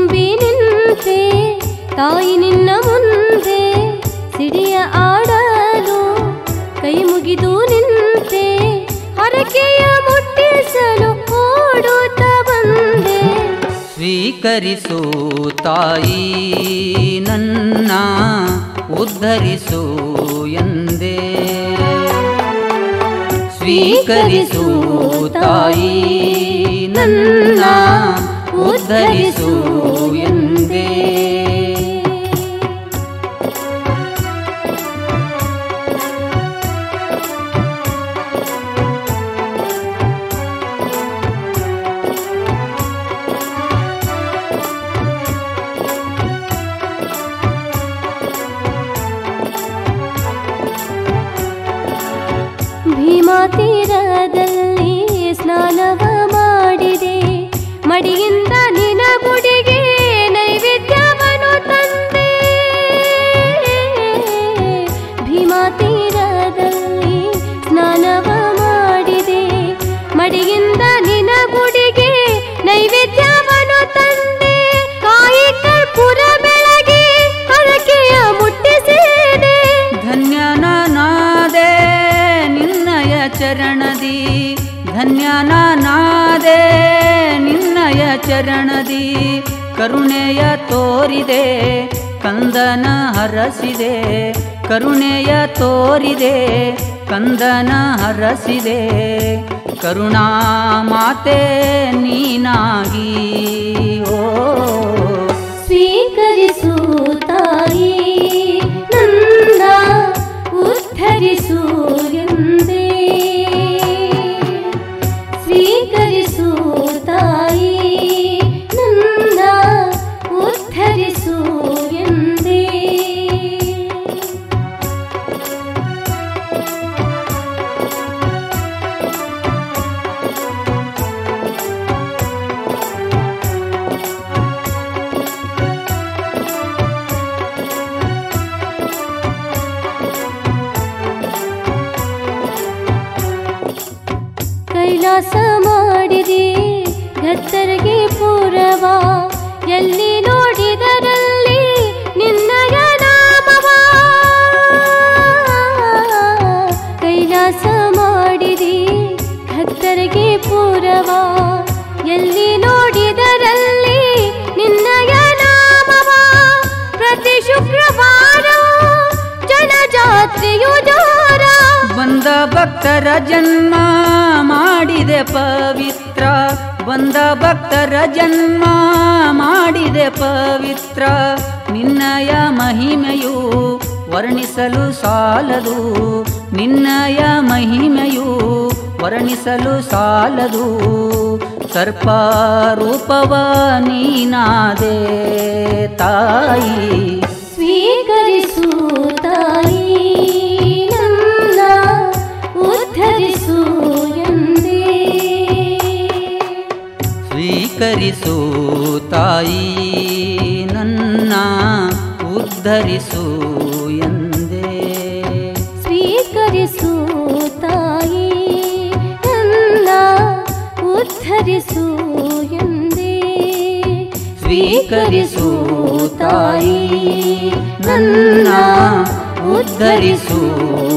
ತುಂಬಿ ನಿಂತೆ ತಾಯಿ ನಿನ್ನ ಮುಂದೆ ಸಿಡಿಯ ಆಡಲು ಕೈ ಮುಗಿದು ನಿಂತೆ ಹರಕೆಯ ಮುಟ್ಟಿಸಲು ಓಡುತ್ತ ಬಂದೆ ಸ್ವೀಕರಿಸು ತಾಯಿ ನನ್ನ ಉದ್ಧರಿಸು ಎಂದೇ ಸ್ವೀಕರಿಸು ತಾಯಿ ನನ್ನ ಉದ್ಧರಿಸು ಎಂದೇ ಭೀಮಾ ತೀರದಲ್ಲಿ ಸ್ನಾನವ ಮಾಡಿದೆ ಮಡಿಯಿಂದ ನಿನ ಗುಡಿಗೆ ನೈವೇದ್ಯವನ್ನು ತಂದೆ ಭೀಮಾ ತೀರದಲ್ಲಿ ಸ್ನಾನವ ಮಾಡಿದೆ ಮಡಿಯಿಂದ ನಿನ ಗುಡಿಗೆ ನೈವೇದ್ಯವನ್ನು ತಂದೆ ಕಾಯಿ ಕರ್ಪೂರ ಬೆಳಗಿ ಹರಕೆಯ ಮುಟ್ಟಿಸಿದೆ ಧನ್ಯನಾದೆ ನಿನ್ನಯ ಚರಣದಿ ಧನ್ಯನಾದೆ ನಿನ್ನಯ ಚರಣದಿ ಕರುಣೆಯ ತೋರಿದೆ ಕಂದನ ಹರಸಿದೆ ಕರುಣೆಯ ತೋರಿದೆ ಕಂದನ ಹರಸಿದೆ ಕರುಣಾ ಮಾತೆ ನೀನಾಗಿ ಓ ಸ್ವೀಕರಿಸು ತಾಯಿ ನನ್ನ ಉದ್ಧರಿಸು ಎಂದೇ ಸ್ವೀಕರಿಸು ತಾಯಿ ನನ್ನ ಉದ್ಧರಿಸು ಎಂದೇ ಕೈಲಾಸ ಮಾಡಿದೆ ಗತ್ತರಿಗೆ ಪೂರವ ಎಲ್ಲಿ ನೋಡಿದರಲ್ಲಿ ನಿನ್ನಯ ನಾಮವ ಕೈಲಾಸ ಮಾಡಿದೆ ಗತ್ತರಿಗೆ ಪೂರವ ಎಲ್ಲಿ ನೋಡಿದರಲ್ಲಿ ನಿನ್ನಯ ನಾಮವ ಪ್ರತಿ ಶುಕ್ರವಾರ ಜನಜಾತ್ರೆಯು ಜೋರ ಬಂದ ಭಕ್ತರ ಜನ್ಮ ಮಾಡಿದೆ ಪವಿತ್ರ ಬಂದ ಭಕ್ತರ ಜನ್ಮ ಮಾಡಿದೆ ಪವಿತ್ರ ನಿನ್ನಯ ಮಹಿಮೆಯು ವರ್ಣಿಸಲು ಸಾಲದು ನಿನ್ನಯ ಮಹಿಮೆಯು ವರ್ಣಿಸಲು ಸಾಲದು ಸರ್ಪ ರೂಪವ ನೀನಾದೆ ತಾಯಿ ಸ್ವೀಕರಿಸು ತಾಯಿ ನನ್ನ ಉದ್ಧರಿಸು ಎಂದೇ ಸ್ವೀಕರಿಸು ತಾಯಿ ನನ್ನ ಉದ್ಧರಿಸು ಎಂದೇ ಸ್ವೀಕರಿಸು ತಾಯಿ ನನ್ನ ಉದ್ಧರಿಸು ಎಂದೇ ಸ್ವೀಕರಿಸು ತಾಯಿ ನನ್ನ ಉದ್ಧರಿಸು